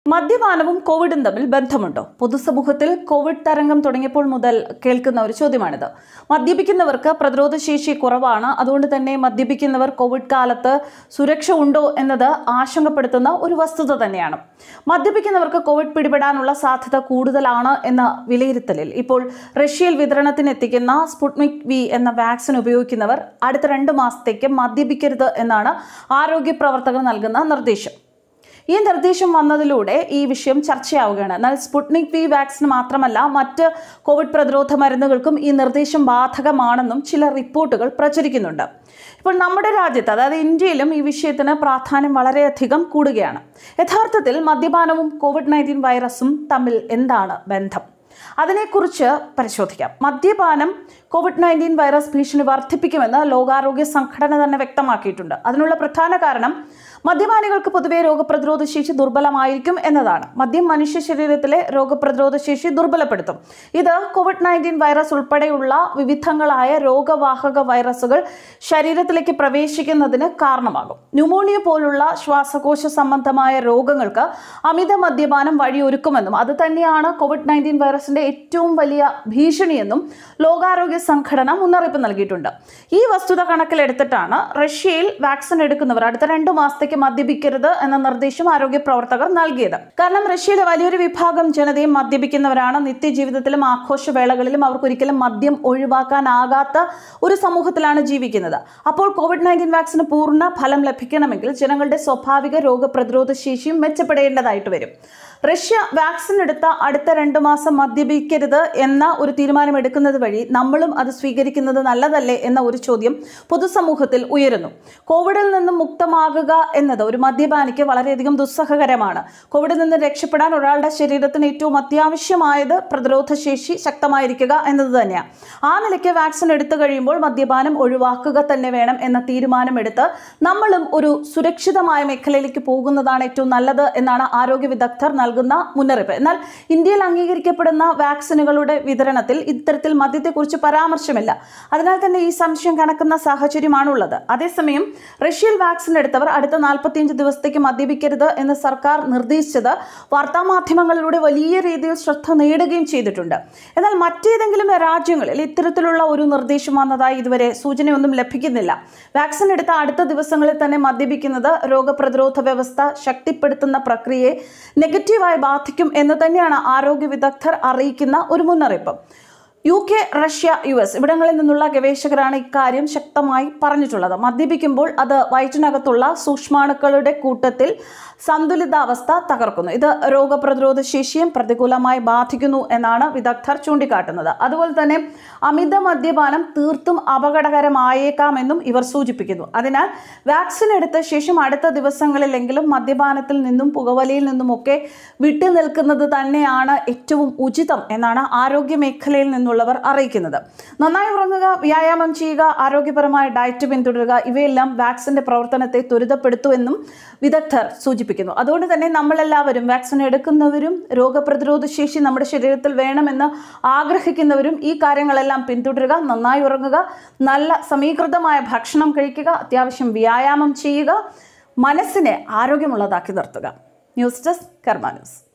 മദ്യപാനവും കോവിഡും തമ്മിൽ ബന്ധമുണ്ടോ പൊതുസമൂഹത്തിൽ കോവിഡ് തരംഗം തുടങ്ങിയപ്പോൾ മുതൽ കേൾക്കുന്ന ഒരു ചോദ്യമാണിത് മദ്യപിക്കുന്നവർക്ക് പ്രതിരോധശേഷി കുറവാണ് അതുകൊണ്ട് തന്നെ മദ്യപിക്കുന്നവർ കോവിഡ് കാലത്ത് സുരക്ഷ ഉണ്ടോ എന്നത് ആശങ്കപ്പെടുത്തുന്ന ഒരു വസ്തുത തന്നെയാണ് മദ്യപിക്കുന്നവർക്ക് കോവിഡ് പിടിപെടാനുള്ള സാധ്യത കൂടുതലാണ് എന്ന വിലയിരുത്തലിൽ ഇപ്പോൾ റഷ്യയിൽ വിതരണത്തിന് എത്തിക്കുന്ന സ്പുട്നിക് വി എന്ന വാക്സിൻ ഉപയോഗിക്കുന്നവർ അടുത്ത രണ്ട് മാസത്തേക്ക് മദ്യപിക്കരുത് എന്നാണ് ആരോഗ്യ പ്രവർത്തകർ നൽകുന്ന നിർദ്ദേശം ഈ നിർദ്ദേശം വന്നതിലൂടെ ഈ വിഷയം ചർച്ചയാവുകയാണ് എന്നാൽ സ്പുട്നിക് വി വാക്സിൻ മാത്രമല്ല മറ്റ് കോവിഡ് പ്രതിരോധ മരുന്നുകൾക്കും ഈ നിർദ്ദേശം ബാധകമാണെന്നും ചില റിപ്പോർട്ടുകൾ പ്രചരിക്കുന്നുണ്ട് ഇപ്പോൾ നമ്മുടെ രാജ്യത്ത് അതായത് ഇന്ത്യയിലും ഈ വിഷയത്തിന് പ്രാധാന്യം വളരെയധികം കൂടുകയാണ് യഥാർത്ഥത്തിൽ മദ്യപാനവും കോവിഡ് നയൻറ്റീൻ വൈറസും തമ്മിൽ എന്താണ് ബന്ധം അതിനെക്കുറിച്ച് പരിശോധിക്കാം മദ്യപാനം കോവിഡ് നയൻറ്റീൻ വൈറസ് ഭീഷണി വർദ്ധിപ്പിക്കുമെന്ന് ലോകാരോഗ്യ സംഘടന തന്നെ വ്യക്തമാക്കിയിട്ടുണ്ട് അതിനുള്ള പ്രധാന കാരണം മദ്യപാനികൾക്ക് പൊതുവെ രോഗപ്രതിരോധ ശേഷി ദുർബലമായിരിക്കും എന്നതാണ് മദ്യം മനുഷ്യ ശരീരത്തിലെ രോഗപ്രതിരോധ ശേഷി ദുർബലപ്പെടുത്തും ഇത് കോവിഡ് നയൻറ്റീൻ വൈറസ് ഉൾപ്പെടെയുള്ള വിവിധങ്ങളായ രോഗവാഹക വൈറസുകൾ ശരീരത്തിലേക്ക് പ്രവേശിക്കുന്നതിന് കാരണമാകും ന്യൂമോണിയ പോലുള്ള ശ്വാസകോശ സംബന്ധമായ രോഗങ്ങൾക്ക് അമിത മദ്യപാനം വഴിയൊരുക്കുമെന്നും അത് തന്നെയാണ് കോവിഡ് നയൻറ്റീൻ വൈറസിന്റെ ഏറ്റവും വലിയ ഭീഷണിയെന്നും ലോകാരോഗ്യ സംഘടന മുന്നറിയിപ്പ് നൽകിയിട്ടുണ്ട് ഈ വസ്തുത കണക്കിലെടുത്തിട്ടാണ് റഷ്യയിൽ വാക്സിൻ എടുക്കുന്നവർ അടുത്ത രണ്ടു മാസത്തേക്ക് മദ്യപിക്കരുത് എന്ന നിർദ്ദേശം ആരോഗ്യ പ്രവർത്തകർ നൽകിയത് കാരണം റഷ്യയിലെ വലിയൊരു വിഭാഗം ജനതയും മദ്യപിക്കുന്നവരാണ് നിത്യജീവിതത്തിലും ആഘോഷവേളകളിലും അവർക്ക് ഒരിക്കലും മദ്യം ഒഴിവാക്കാനാകാത്ത ഒരു സമൂഹത്തിലാണ് ജീവിക്കുന്നത് അപ്പോൾ കോവിഡ് നയൻറ്റീൻ വാക്സിന് പൂർണ്ണ ഫലം ലഭിക്കണമെങ്കിൽ ജനങ്ങളുടെ സ്വാഭാവിക രോഗപ്രതിരോധ ശേഷിയും മെച്ചപ്പെടേണ്ടതായിട്ട് വരും റഷ്യ വാക്സിൻ എടുത്ത അടുത്ത രണ്ടു മാസം മദ്യപിക്കരുത് എന്ന ഒരു തീരുമാനം എടുക്കുന്നത് വഴി നമ്മളും അത് സ്വീകരിക്കുന്നത് നല്ലതല്ലേ എന്ന ഒരു ചോദ്യം പൊതുസമൂഹത്തിൽ ഉയരുന്നു കോവിഡിൽ നിന്നും മുക്തമാകുക എന്നത് ഒരു മദ്യപാനിക്ക് വളരെയധികം ദുസ്സഹകരമാണ് കോവിഡിൽ നിന്ന് രക്ഷപ്പെടാൻ ഒരാളുടെ ശരീരത്തിന് ഏറ്റവും അത്യാവശ്യമായത് പ്രതിരോധശേഷി ശക്തമായിരിക്കുക എന്നത് തന്നെയാണ് ആ നിലയ്ക്ക് വാക്സിൻ എടുത്തു കഴിയുമ്പോൾ മദ്യപാനം ഒഴിവാക്കുക തന്നെ വേണം എന്ന തീരുമാനമെടുത്ത് നമ്മളും ഒരു സുരക്ഷിതമായ മേഖലയിലേക്ക് പോകുന്നതാണ് ഏറ്റവും നല്ലത് എന്നാണ് ആരോഗ്യ വിദഗ്ധർ നൽകുന്ന മുന്നറിയിപ്പ് എന്നാൽ ഇന്ത്യയിൽ അംഗീകരിക്കപ്പെടുന്ന വാക്സിനുകളുടെ വിതരണത്തിൽ ഇത്തരത്തിൽ മദ്യത്തെക്കുറിച്ച് പരാമർശമില്ല അതിനാൽ തന്നെ ഈ സംശയം കണക്കുന്ന സാഹചര്യമാണുള്ളത് അതേസമയം റഷ്യയിൽ വാക്സിൻ എടുത്തവർ അടുത്ത നാൽപ്പത്തിയഞ്ച് ദിവസത്തേക്ക് മദ്യപിക്കരുത് എന്ന് സർക്കാർ നിർദ്ദേശിച്ചത് വാർത്താമാധ്യമങ്ങളിലൂടെ വലിയ രീതിയിൽ ശ്രദ്ധ നേടുകയും ചെയ്തിട്ടുണ്ട് എന്നാൽ മറ്റേതെങ്കിലും രാജ്യങ്ങളിൽ ഇത്തരത്തിലുള്ള ഒരു നിർദ്ദേശം വന്നതായി ഇതുവരെ സൂചനയൊന്നും ലഭിക്കുന്നില്ല വാക്സിൻ എടുത്ത അടുത്ത ദിവസങ്ങളിൽ തന്നെ മദ്യപിക്കുന്നത് രോഗപ്രതിരോധ വ്യവസ്ഥ ശക്തിപ്പെടുത്തുന്ന പ്രക്രിയയെ നെഗറ്റീവായി ബാധിക്കും എന്ന് തന്നെയാണ് ആരോഗ്യ വിദഗ്ധർ അറിയിക്കുന്ന ഒരു മുന്നറിയിപ്പ് U K Russia U S ഇവിടങ്ങളിൽ നിന്നുള്ള ഗവേഷകരാണ് ഇക്കാര്യം ശക്തമായി പറഞ്ഞിട്ടുള്ളത് മദ്യപിക്കുമ്പോൾ അത് വയറ്റിനകത്തുള്ള സൂക്ഷ്മാണുക്കളുടെ കൂട്ടത്തിൽ സന്തുലിതാവസ്ഥ തകർക്കുന്നു ഇത് രോഗപ്രതിരോധ ശേഷിയും പ്രതികൂലമായി ബാധിക്കുന്നു എന്നാണ് വിദഗ്ധർ ചൂണ്ടിക്കാട്ടുന്നത് അതുപോലെ തന്നെ അമിത മദ്യപാനം തീർത്തും അപകടകരമായേക്കാമെന്നും ഇവർ സൂചിപ്പിക്കുന്നു അതിനാൽ വാക്സിൻ എടുത്ത ശേഷം അടുത്ത ദിവസങ്ങളിലെങ്കിലും മദ്യപാനത്തിൽ നിന്നും പുകവലിയിൽ നിന്നുമൊക്കെ വിട്ടു നിൽക്കുന്നത് തന്നെയാണ് ഏറ്റവും ഉചിതം എന്നാണ് ആരോഗ്യ മേഖലയിൽ നിന്നുള്ളവർ അറിയിക്കുന്നത് നന്നായി ഉറങ്ങുക വ്യായാമം ചെയ്യുക ആരോഗ്യപരമായ ഡയറ്റ് പിന്തുടരുക ഇവയെല്ലാം വാക്സിന്റെ പ്രവർത്തനത്തെ ത്വരിതപ്പെടുത്തുമെന്നും വിദഗ്ധർ സൂചിപ്പിക്കുന്നു അതുകൊണ്ട് തന്നെ നമ്മളെല്ലാവരും വാക്സിൻ എടുക്കുന്നവരും രോഗപ്രതിരോധ ശേഷി നമ്മുടെ ശരീരത്തിൽ വേണമെന്ന് ആഗ്രഹിക്കുന്നവരും ഈ കാര്യങ്ങളെല്ലാം പിന്തുടരുക നന്നായി ഉറങ്ങുക നല്ല സമീകൃതമായ ഭക്ഷണം കഴിക്കുക അത്യാവശ്യം വ്യായാമം ചെയ്യുക മനസ്സിനെ ആരോഗ്യമുള്ളതാക്കി നിർത്തുക ന്യൂസ് ഡെസ്ക് കർമ്മ ന്യൂസ്